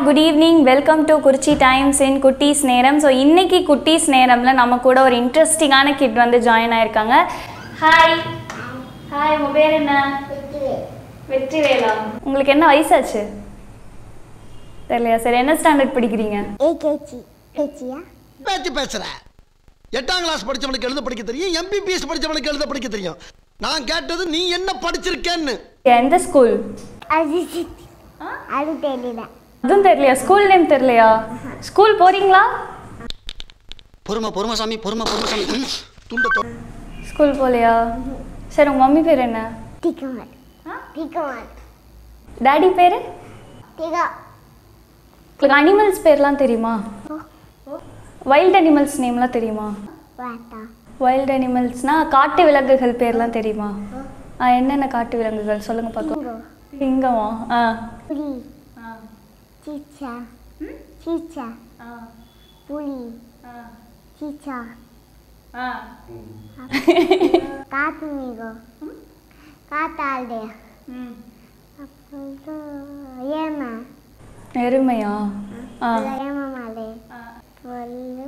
Good evening welcome to Kurichi times in குட்டீஸ் நேரம் so இன்னைக்கு குட்டீஸ் நேரமில் நம்ம கூட ஒரு இன்ட்ரெஸ்டிங்கான கிட் வந்து ஜாயின் ஆயிருக்காங்க ஹாய் ஹாய் உங்கள் பேர் என்ன வெற்றிவேலா உங்களுக்கு என்ன வயசாச்சு தெரியலையா சரி என்ன ஸ்டாண்டர்ட் படிக்கிறீங்க ஏகேச்சி கேச்சியா பேச்சு பேசுற எட்டாம் கிளாஸ் படிச்சவனுக்கு எழுத படிக்க தெரியும் எம்பிபிஎஸ் படிச்சவனுக்கு எழுத படிக்க தெரியும் நான் கேட்டது நீ என்ன படிச்சிருக்கேன்னு எந்த ஸ்கூல் அது அது தெரியல அதுவும் தெரியலையா ஸ்கூல் நேம் தெரியலையா ஸ்கூல் போறீங்களா பொறுமை பொறுமை சாமி பொறுமை பொறுமை சாமி ம், துண்ட தொ- ஸ்கூல் போகலையா சரி உங்கள் மம்மி பேர் என்ன டிகமால் டிகமால் டாடி பேர் டிகா உங்களுக்கு அனிமல்ஸ் பேர்லாம் தெரியுமா வைல்ட் அனிமல்ஸ் நேம்லாம் தெரியுமா வாட்டா வைல்ட் அனிமல்ஸ்னா காட்டு விலங்குகள் பேர்லாம் தெரியுமா ஆ என்னென்ன காட்டு விலங்குகள் சொல்லுங்க பார்க்கலாம் இங்கோ சிங்கமா ஆ புலி சீச்சா சீச்சா புலி சீச்சா காத்து மீகோ காத்தாடு அப்புறம் ஏமா எருமையா ஆ ஏம மாலே பொல்லு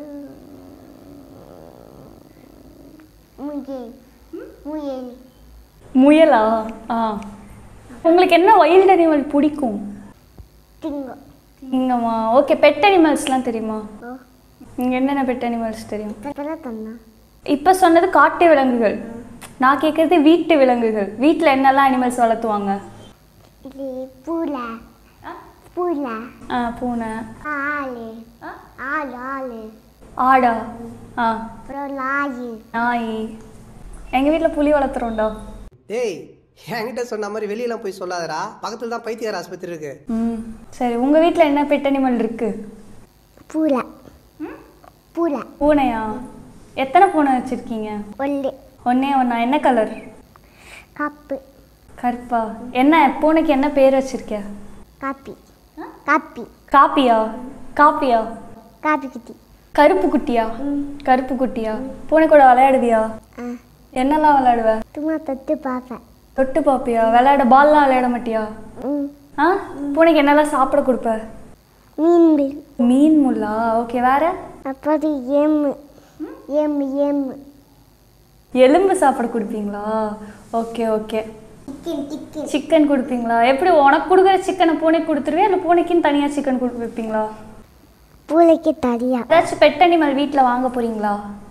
முயல் முயல் முயலா ஆ உங்களுக்கு என்ன வைல்ட் அனிமல் பிடிக்கும் திங்கோ சிங்கமா ஓகே பெட் அனிமல்ஸ்லாம் தெரியுமா ஓ இங்கே என்னென்ன பெட் அனிமல்ஸ் தெரியும் தப்பல தன்னா இப்போ சொன்னது காட்டு விலங்குகள் நான் கேட்குறது வீட்டு விலங்குகள் வீட்டில் என்னெல்லாம் அனிமல்ஸ் வளர்த்துவாங்க இது பூலா பூலா ஆ பூனை ஆளு ஆளு ஆளு ஆடா ஆ அப்புறம் லாயு நாய் எங்கள் வீட்டில் புலி வளர்த்துறோம்டா டேய் என்கிட்ட சொன்ன மாதிரி வெளியெல்லாம் போய் சொல்லாதடா பக்கத்துல தான் பைத்தியார் ஆஸ்பத்திரி இருக்கு ம் சரி உங்கள் வீட்டில் என்ன பெட் அனிமல் இருக்கு பூலா பூலா பூனையா எத்தனை பூனை வச்சுருக்கீங்க ஒல்லு ஒன்றே ஒன்றா என்ன கலர் கப்பு கருப்பா என்ன பூனைக்கு என்ன பேர் வச்சிருக்க காப்பி காப்பி காப்பியா காப்பியா காப்பி குட்டி கருப்பு குட்டியா கருப்பு குட்டியா பூனை கூட விளையாடுவியா ஆ என்னெல்லாம் விளையாடுவ சும்மா தொட்டு பார்ப்பேன் தொட்டு பாப்பியா விளையாட பால்லாம் விளையாட மாட்டியா ம் ஆ பூனைக்கு என்னெல்லாம் சாப்பிட கொடுப்ப மீன் பில் மீன் முள்ளா ஓகே வேற அப்புறம் எம்மு எம்மு எம்மு எலும்பு சாப்பிட கொடுப்பீங்களா okay okay chicken chicken chicken கொடுப்பீங்களா எப்படி உனக்கு கொடுக்குற சிக்கனை பூனைக்கு கொடுத்துருவியா இல்லை பூனைக்குன்னு தனியாக சிக்கன் கொடு வைப்பீங்களா பூளைக்கு தடியா ஏதாச்சும் பெட் அனிமல் வீட்டில் வாங்க போறீங்களா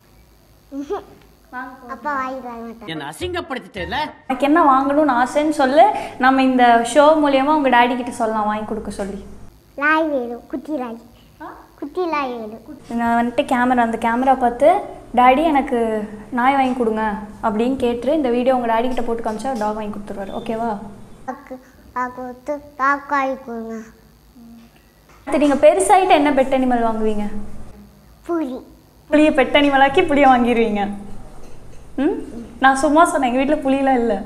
அப்பா வாங்கிட்டு வர மாட்டேன் என்ன அசிங்கப்படுத்திட்டேல எனக்கு என்ன வாங்கணும்னு ஆசைன்னு சொல்லு நம்ம இந்த ஷோ மூலியமா உங்க டாடி கிட்ட சொல்லலாம் வாங்கி கொடுக்க சொல்லி லாய் வேணும் குட்டி லாய் குட்டி லாய் வேணும் நான் வந்துட்டு கேமரா அந்த கேமரா பார்த்து டாடி எனக்கு நாய் வாங்கி கொடுங்க அப்படின்னு கேட்டு இந்த வீடியோ உங்க டாடி கிட்ட போட்டு காமிச்சா டாக் வாங்கி கொடுத்துருவாரு ஓகேவா அக்கு கொடுத்து காக்காய் கொடுங்க அடுத்து நீங்க பெருசாயிட்டு என்ன பெட் அனிமல் வாங்குவீங்க புலி புளிய பெட் அனிமலாக்கி புளிய வாங்கிடுவீங்க ம் நான் சும்மா சொன்னேன் எங்கள் வீட்டில் புளியெலாம் இல்லை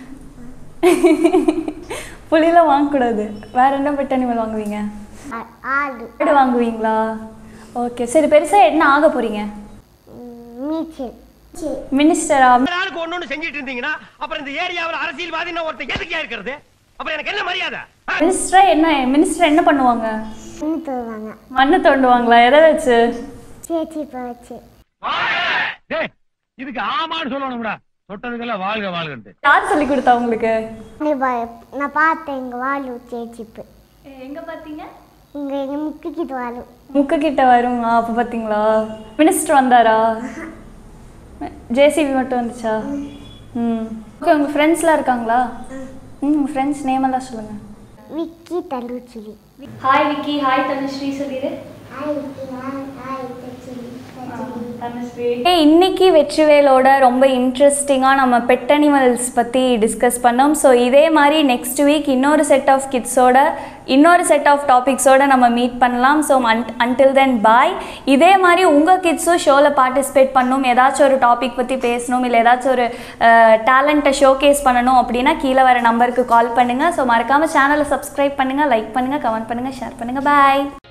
புளியெலாம் வாங்கக்கூடாது வேற என்ன பெட் அனிமல் வாங்குவீங்க ஆ- ஆடு ஆடு வாங்குவீங்களா ஓகே சரி பெருசாக என்ன ஆக போறீங்க ம், மீச்சல் சரி மினிஸ்டரா ஆளுக்கு ஒண்ணு ஒண்ணு செஞ்சிட்டு இருந்தீங்கன்னா அப்புறம் இந்த ஏரியாவுல அரசியல்வாதின்னு ஒருத்தர் எதுக்கே இருக்கிறது அப்புறம் எனக்கு என்ன மரியாதை ஆ? மினிஸ்டரா என்ன மினிஸ்டர் என்ன பண்ணுவாங்க பண்ணி தருவாங்க மண்ணு தோண்டுவாங்களா எதை வச்சு சேச்சி வச்சு டேய் இதுக்கு ஆமான்னு சொல்லணும்டா தொட்டதுக்கெல்லாம் வாழ்க வாழ்கன்ட்டு யார் சொல்லி கொடுத்தா உங்களுக்கு நீ பா- நான் பார்த்தேன் எங்கள் வாழு சேச்சிப்பு எங்க பார்த்தீங்க இங்கே எங்கள் முக்கிக்கிட்டு வாழு முக்கு கிட்ட வரும் அப்போ பார்த்தீங்களா மினிஸ்டர் வந்தாரா ஜேசிபி மட்டும் வந்துச்சா ம் ஓகே உங்கள் ஃப்ரெண்ட்ஸ்லாம் இருக்காங்களா ம் உங்கள் ஃப்ரெண்ட்ஸ் நேம் எல்லாம் சொல்லுங்கள் விக்கி தள்ளுச்சுலி ஹாய் விக்கி ஹாய் தனுஸ்ரீ சொல்லிடு ஹாய் விக்கி ஹாய் ஹாய் தச்சுலி ஏய், இன்னைக்கு வெற்றிவேலோட ரொம்ப இன்ட்ரெஸ்டிங்காக நம்ம பெட் அனிமல்ஸ் பற்றி டிஸ்கஸ் பண்ணோம் ஸோ இதே மாதிரி நெக்ஸ்ட் வீக் இன்னொரு செட் ஆஃப் கிட்ஸோட இன்னொரு செட் ஆஃப் டாபிக்ஸோட நம்ம மீட் பண்ணலாம் ஸோ அன்டில் தென் பாய் இதே மாதிரி உங்கள் கிட்ஸும் ஷோவில் பார்ட்டிசிபேட் பண்ணணும் ஏதாச்சும் ஒரு டாபிக் பற்றி பேசணும் இல்லை ஏதாச்சும் ஒரு டேலண்ட்டை ஷோகேஸ் பண்ணணும் அப்படின்னா கீழே வர நம்பருக்கு கால் பண்ணுங்கள் ஸோ மறக்காமல் சேனலை சப்ஸ்கிரைப் பண்ணுங்கள் லைக் பண்ணுங்கள் கமெண்ட் பண்ணுங்கள் ஷேர் பண்ணுங்கள் பாய்